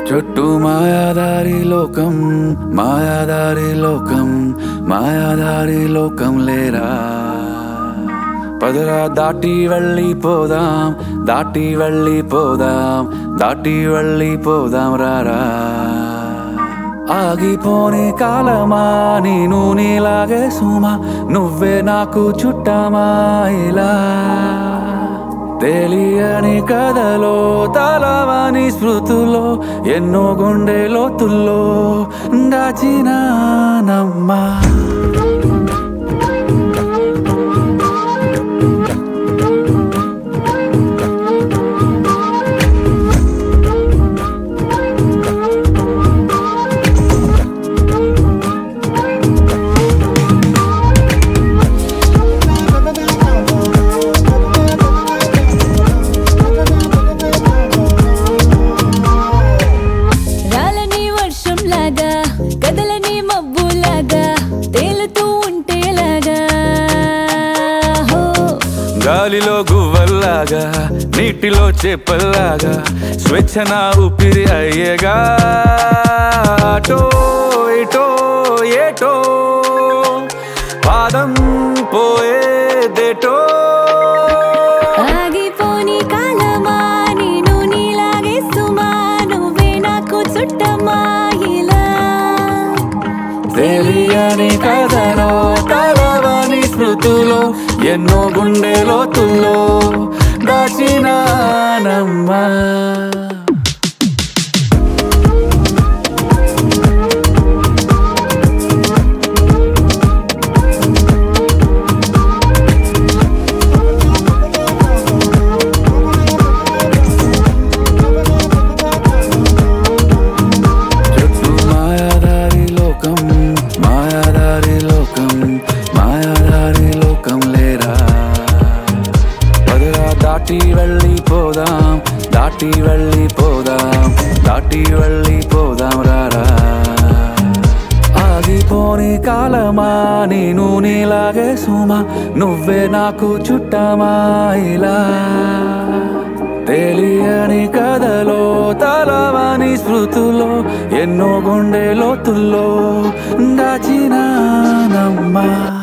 చుట్టూ మాయాదారి లోకం మాయాదారి లోకం మాయాదారి లోకం లేరా పదరా దాటి వెళ్ళిపోదాం దాటి వెళ్ళిపోదాం దాటి వెళ్ళిపోదాం రారా ఆగిపోని కాలమా నేను నీలాగే సుమా నువ్వే నాకు చుట్టమా ఇలా తెలియని కథలో తలవని స్మృతుల్లో ఎన్నో గుండె లోతుల్లో దాచినానమ్మా రాలని వర్షం లాగా కదలని మబ్బులాగా తేలుతూ ఉంటేలాగా హో గాలిలో గువ్వల్లాగా నీటిలో చేపల్లాగా స్వేచ్ఛ నా ఊపిరి అయ్యేగా అటో ఇటో ఏటో పాదం పోయేదేటో ఆగిపోని కాలమా నేను నీలాగే సుమా నువ్వే నాకు చుట్టమా ఇలా తెలియని కథలో కలవని స్మృతులో ఎన్నో గుండె లోతుల్లో దాచినానమ్మా చుట్టూ మాయాదారి లోకం మాయాదారి లోకం మాయాదారి లోకం లేరా పదరా దాటి వెళ్ళిపోదాం దాటి వెళ్ళిపోదాం దాటి వెళ్ళిపోదాం రారా ఆగిపోని కాలమా నేను నీలాగే సుమా నువ్వే నాకు చుట్టమా ఇలా తెలియని కథలో తలవని స్మృతులో ఎన్నో గుండె లోతుల్లో దాచినానమ్మా